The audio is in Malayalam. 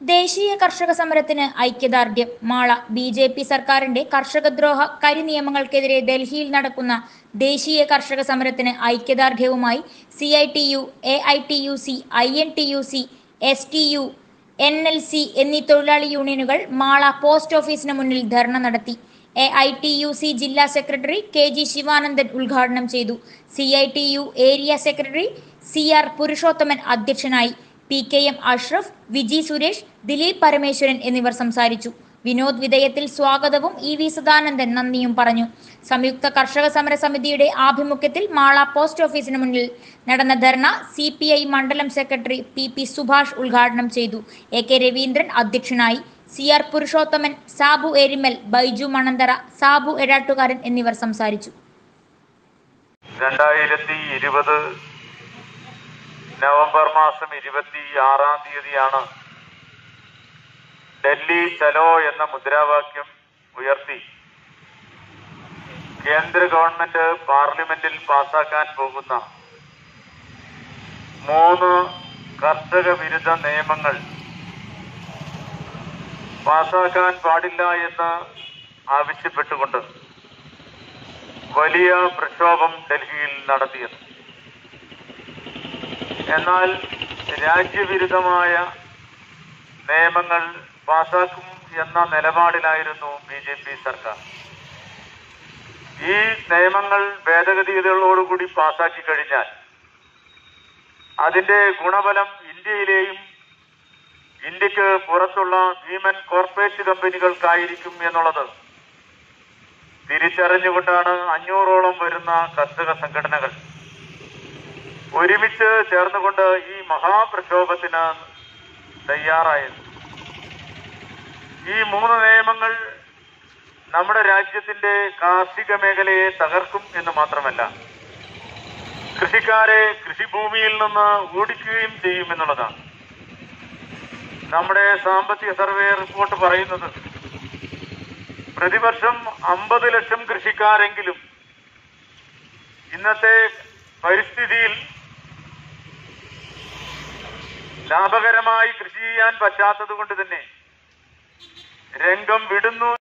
ദേശീയ കർഷക സമരത്തിന് ഐക്യദാർഢ്യം മാള ബി ജെ പി സർക്കാരിന്റെ കർഷകദ്രോഹ കരിനിയമങ്ങൾക്കെതിരെ ഡൽഹിയിൽ നടക്കുന്ന ദേശീയ കർഷക സമരത്തിന് ഐക്യദാർഢ്യവുമായി C I T U A I T U C I N T U C S T U N L C എന്നീ തൊഴിലാളി യൂണിയനുകൾ മാള പോസ്റ്റ് ഓഫീസിന് മുന്നിൽ ധർണ നടത്തി A I T U C ജില്ലാ സെക്രട്ടറി കെ ജി ശിവാനന്ദൻ ഉദ്ഘാടനം ചെയ്തു C I T U area secretary C R Purushothaman അധ്യക്ഷനായി P K M Ashraf Viji Suresh Dileep Parameswaran എന്നിവർ സംസാരിച്ചു വിനോദ് വിധേയത്തിൽ സ്വാഗതവും ഇ വി സദാനന്ദൻ നന്ദിയും പറഞ്ഞു സംയുക്ത കർഷക സമര സമിതിയുടെ ആഭിമുഖ്യത്തിൽ മാള പോസ്റ്റ് ഓഫീസിന് മുന്നിൽ നടന്ന ധർണ സി പി ഐ മണ്ഡലം സെക്രട്ടറി പി പി സുഭാഷ് ഉദ്ഘാടനം ചെയ്തു എ കെ രവീന്ദ്രൻ അധ്യക്ഷനായി സി ആർ പുരുഷോത്തമൻ സാബു എരിമൽ ബൈജു മണന്തറ സാബു എടാട്ടുകാരൻ എന്നിവർ സംസാരിച്ചു രണ്ടായിരത്തി ഇരുപത് നവംബർ മാസം ഇരുപത്തി ആറാം തീയതിയാണ് ഡൽഹി ചലോ എന്ന മുദ്രാവാക്യം ഉയർത്തി കേന്ദ്ര ഗവൺമെന്റ് പാർലമെന്റിൽ പാസാക്കാൻ പോകുന്ന മൂന്ന് കർഷക വിരുദ്ധ നിയമങ്ങൾ പാസാക്കാൻ പാടില്ല എന്ന് ആവശ്യപ്പെട്ടുകൊണ്ട് വലിയ പ്രക്ഷോഭം ഡൽഹിയിൽ നടത്തിയത് എന്നാൽ രാജ്യവിരുദ്ധമായ നിയമങ്ങൾ പാസാക്കും എന്ന നിലപാടിലായിരുന്നു ബി ജെ പി സർക്കാർ ഈ നിയമങ്ങൾ ഭേദഗതികളോടുകൂടി പാസാക്കി കഴിഞ്ഞാൽ അതിന്റെ ഗുണഫലം ഇന്ത്യയിലെയും ഇന്ത്യക്ക് പുറത്തുള്ള ഭീമൻ കോർപ്പറേറ്റ് കമ്പനികൾക്കായിരിക്കും എന്നുള്ളത് തിരിച്ചറിഞ്ഞുകൊണ്ടാണ് അഞ്ഞൂറോളം വരുന്ന കർഷക സംഘടനകൾ ഒരുമിച്ച് ചേർന്നുകൊണ്ട് ഈ മഹാപ്രക്ഷോഭത്തിന് തയ്യാറായത് ഈ മൂന്ന് നിയമങ്ങൾ നമ്മുടെ രാജ്യത്തിന്റെ കാർഷിക മേഖലയെ തകർക്കും എന്ന് മാത്രമല്ല കൃഷിക്കാരെ കൃഷിഭൂമിയിൽ നിന്ന് ഓടിക്കുകയും ചെയ്യും എന്നുള്ളതാണ് നമ്മുടെ സാമ്പത്തിക സർവേ റിപ്പോർട്ട് പറയുന്നത് പ്രതിവർഷം അമ്പത് ലക്ഷം കൃഷിക്കാരെങ്കിലും ഇന്നത്തെ പരിസ്ഥിതിയിൽ ലാഭകരമായി കൃഷി ചെയ്യാൻ പറ്റാത്തത് കൊണ്ട് തന്നെ രംഗം വിടുന്നു